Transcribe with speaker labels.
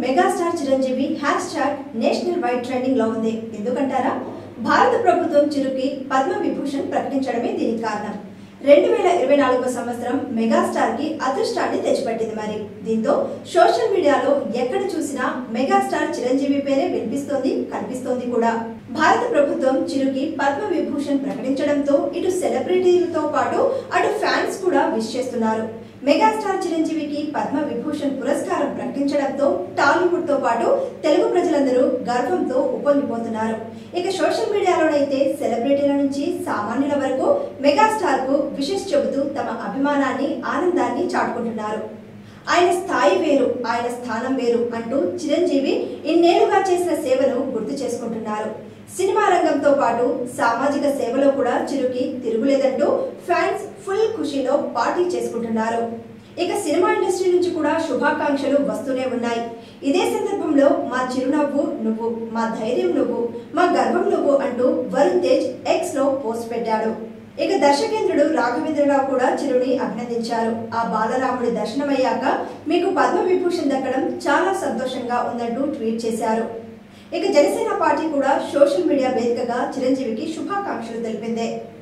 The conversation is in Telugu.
Speaker 1: megastar Chiranjeevi hashtag nationwide trending లో ఉంది ఎందుకంటారా భారత ప్రభుత్వం చిరుకి పద్మ విభూషణ్ ప్రకటించడమే దీనికి కారణం రెండు వేల ఇరవై నాలుగో సంవత్సరం మెగాస్టార్ కి అదృష్టాన్ని తెచ్చిపెట్టింది మరి దీంతో సోషల్ మీడియాలో ఎక్కడ చూసినా మెగాస్టార్ చిరంజీవి పేరే వినిపిస్తోంది కనిపిస్తోంది కూడా భారత ప్రభుత్వం చిరుకి పద్మ విభూషణ్ ప్రకటించడంతో ఇటు సెలబ్రిటీలతో పాటు అటు ఫ్యాన్స్ కూడా విష్ చేస్తున్నారు మెగాస్టార్ చిరంజీవికి పద్మ విభూషణ్ పురస్కారం ప్రకటించడంతో టాలీవుడ్ తో పాటు తెలుగు ప్రజలందరూ గర్వంతో ఉప్పొంగిపోతున్నారు ఇక సోషల్ మీడియాలోనైతే సెలబ్రిటీల నుంచి సామాన్యుల వరకు మెగాస్టార్ కు విషెస్ చెబుతూ తమ అభిమానాన్ని ఆనందాన్ని చాటుకుంటున్నారు ఆయన స్థాయి వేరు ఆయన స్థానం వేరు అంటూ చిరంజీవి ఇన్నేళ్లుగా చేసిన సేవను గుర్తు చేసుకుంటున్నారు సినిమా రంగంతో పాటు సామాజిక సేవలో కూడా చిరుకి తిరుగులేదంటూ ఫ్యాన్స్ ఫుల్ ఖుషీలో పార్టీ చేసుకుంటున్నారు ఇక సినిమా ఇండస్ట్రీ నుంచి కూడా శుభాకాంక్షలు వస్తూనే ఉన్నాయి ఇదే సందర్భంలో మా చిరునవ్వు నువ్వు మా ధైర్యం నువ్వు మా గర్వం నువ్వు అంటూ వరుణ్ తేజ్ ఎక్స్ లో పోస్ట్ పెట్టాడు ఇక దర్శకేంద్రుడు రాఘవేంద్రరావు కూడా చిరుని అభినందించారు ఆ బాలరాముడి దర్శనమయ్యాక మీకు పద్మ విభూషణ్ దక్కడం చాలా సంతోషంగా ఉందంటూ ట్వీట్ చేశారు ఇక జనసేన పార్టీ కూడా సోషల్ మీడియా వేదికగా చిరంజీవికి శుభాకాంక్షలు తెలిపింది